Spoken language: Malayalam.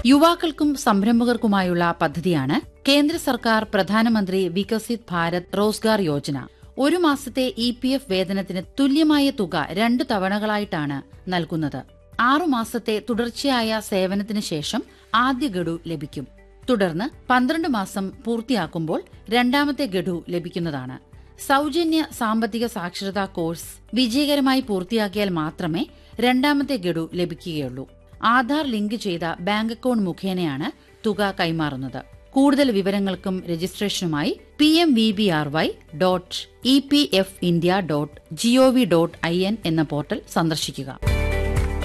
യുവാക്കൾക്കും സംരംഭകർക്കുമായുള്ള പദ്ധതിയാണ് കേന്ദ്ര സർക്കാർ പ്രധാനമന്ത്രി വികസിത് ഭാരത് റോസ്ഗാർ യോജന ഒരു മാസത്തെ ഇ പി എഫ് വേതനത്തിന് തുല്യമായ തുക രണ്ട് തവണകളായിട്ടാണ് നൽകുന്നത് ആറുമാസത്തെ തുടർച്ചയായ സേവനത്തിന് ശേഷം ആദ്യ ഗഡു ലഭിക്കും തുടർന്ന് പന്ത്രണ്ട് മാസം പൂർത്തിയാക്കുമ്പോൾ രണ്ടാമത്തെ ഗഡു ലഭിക്കുന്നതാണ് സൗജന്യ സാമ്പത്തിക സാക്ഷരതാ കോഴ്സ് വിജയകരമായി പൂർത്തിയാക്കിയാൽ മാത്രമേ രണ്ടാമത്തെ ഗഡു ലഭിക്കുകയുള്ളൂ ആധാർ ലിങ്ക് ചെയ്ത ബാങ്ക് അക്കൗണ്ട് മുഖേനയാണ് തുക കൈമാറുന്നത് കൂടുതൽ വിവരങ്ങൾക്കും രജിസ്ട്രേഷനുമായി P M V B R Y dot E P F India dot GOV dot I N എന്ന പോർട്ടൽ സന്ദർശിക്കുക